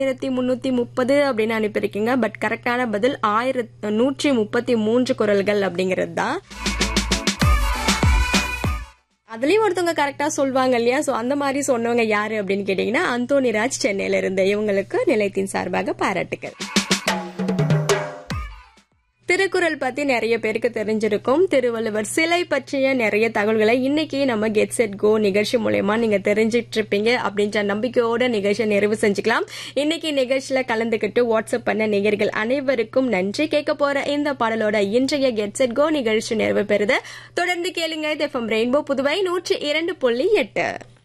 ஆயிரத்தி முன்னூத்தி முப்பது அப்படின்னு அனுப்பியிருக்கீங்க பட் கரெக்டான பதில் ஆயிரத்தி நூற்றி முப்பத்தி மூன்று குரல்கள் அப்படிங்கிறது தான் அதுலயும் ஒருத்தவங்க கரெக்டா சொல்வாங்க இல்லையா சோ அந்த மாதிரி சொன்னவங்க யாரு அப்படின்னு கேட்டீங்கன்னா அந்தோனிராஜ் சென்னையில இருந்து இவங்களுக்கு நிலையத்தின் சார்பாக பாராட்டுகள் திருக்குறள் பத்தி நிறைய பேருக்கு தெரிஞ்சிருக்கும் திருவள்ளுவர் சிலை பற்றிய நிறைய தகவல்களை இன்னைக்கு நம்ம கெட் செட் கோ நிகழ்ச்சி மூலயமா நீங்க தெரிஞ்சிட்டு இருப்பீங்க அப்படின்ற நம்பிக்கையோட நிகழ்ச்சியை நிறைவு செஞ்சுக்கலாம் இன்னைக்கு நிகழ்ச்சியில கலந்துகிட்டு வாட்ஸ்அப் பண்ண நேயர்கள் அனைவருக்கும் நன்றி கேட்க போற இந்த பாடலோட இன்றைய கெட் செட் கோ நிகழ்ச்சி நிறைவு பெறுது தொடர்ந்து கேளுங்க எஃப்எம் ரெயின்போ புதுவை நூற்றி இரண்டு புள்ளி எட்டு